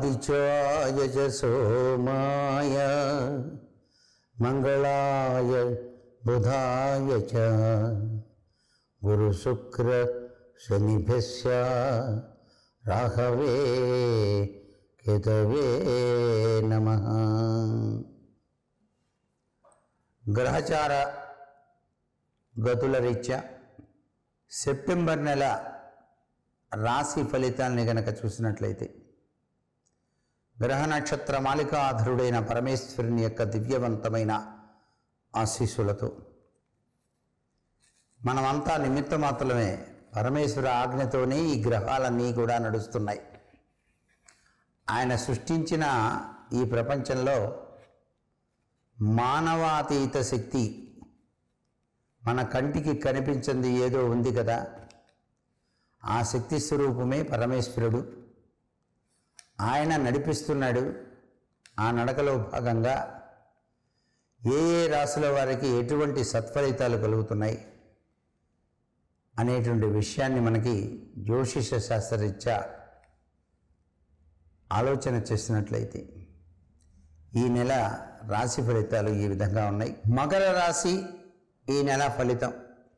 ఆదిత్యాయ చ సోమాయ మంగళాయ బుధాయ చ గురుశుక్ర శనిభ్యస్య రాహవే కేతవే నమ గ్రహచార గతుల రీత్యా సెప్టెంబర్ నెల రాశి ఫలితాల్ని గనక చూసినట్లయితే గ్రహ నక్షత్ర మాలికాధరుడైన పరమేశ్వరుని యొక్క దివ్యవంతమైన ఆశీస్సులతో మనమంతా నిమిత్త మాత్రమే పరమేశ్వర ఆజ్ఞతోనే ఈ గ్రహాలన్నీ కూడా నడుస్తున్నాయి ఆయన సృష్టించిన ఈ ప్రపంచంలో మానవాతీత శక్తి మన కంటికి కనిపించింది ఏదో ఉంది కదా ఆ శక్తి స్వరూపమే పరమేశ్వరుడు ఆయన నడిపిస్తున్నాడు ఆ నడకలో భాగంగా ఏ ఏ రాశుల వారికి ఎటువంటి సత్ఫలితాలు కలుగుతున్నాయి అనేటువంటి విషయాన్ని మనకి జ్యోతిష శాస్త్రరీత్యా ఆలోచన చేసినట్లయితే ఈ నెల రాశి ఫలితాలు ఈ విధంగా ఉన్నాయి మకర రాశి ఈ నెల ఫలితం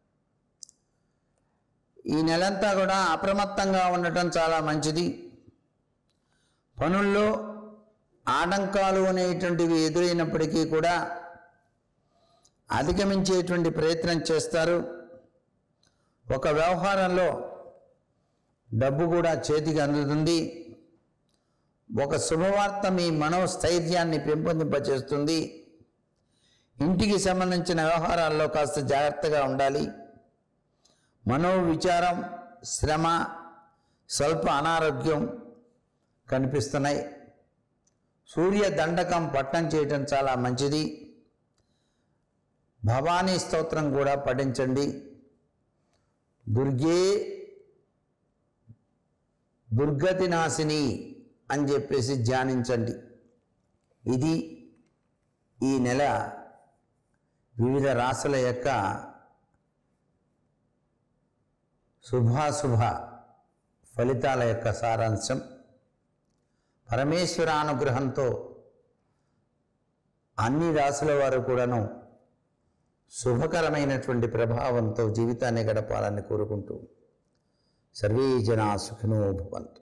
ఈ నెలంతా కూడా అప్రమత్తంగా ఉండటం చాలా మంచిది పనుల్లో ఆటంకాలు అనేటువంటివి ఎదురైనప్పటికీ కూడా అధిగమించేటువంటి ప్రయత్నం చేస్తారు ఒక వ్యవహారంలో డబ్బు కూడా చేతికి అందుతుంది ఒక శుభవార్త మీ మనోస్థైర్యాన్ని పెంపొందింపచేస్తుంది ఇంటికి సంబంధించిన వ్యవహారాల్లో కాస్త జాగ్రత్తగా ఉండాలి మనోవిచారం శ్రమ స్వల్ప అనారోగ్యం కనిపిస్తున్నాయి సూర్య దండకం పట్టం చేయటం చాలా మంచిది భవానీ స్తోత్రం కూడా పఠించండి దుర్గే దుర్గతి నాశిని అని చెప్పేసి ధ్యానించండి ఇది ఈ నెల వివిధ రాశుల యొక్క శుభాశుభ ఫలితాల యొక్క సారాంశం పరమేశ్వర అనుగ్రహంతో అన్ని రాశుల వారు కూడాను శుభకరమైనటువంటి ప్రభావంతో జీవితాన్ని గడపాలని కోరుకుంటూ సర్వే జనా సుఖినో భవంతు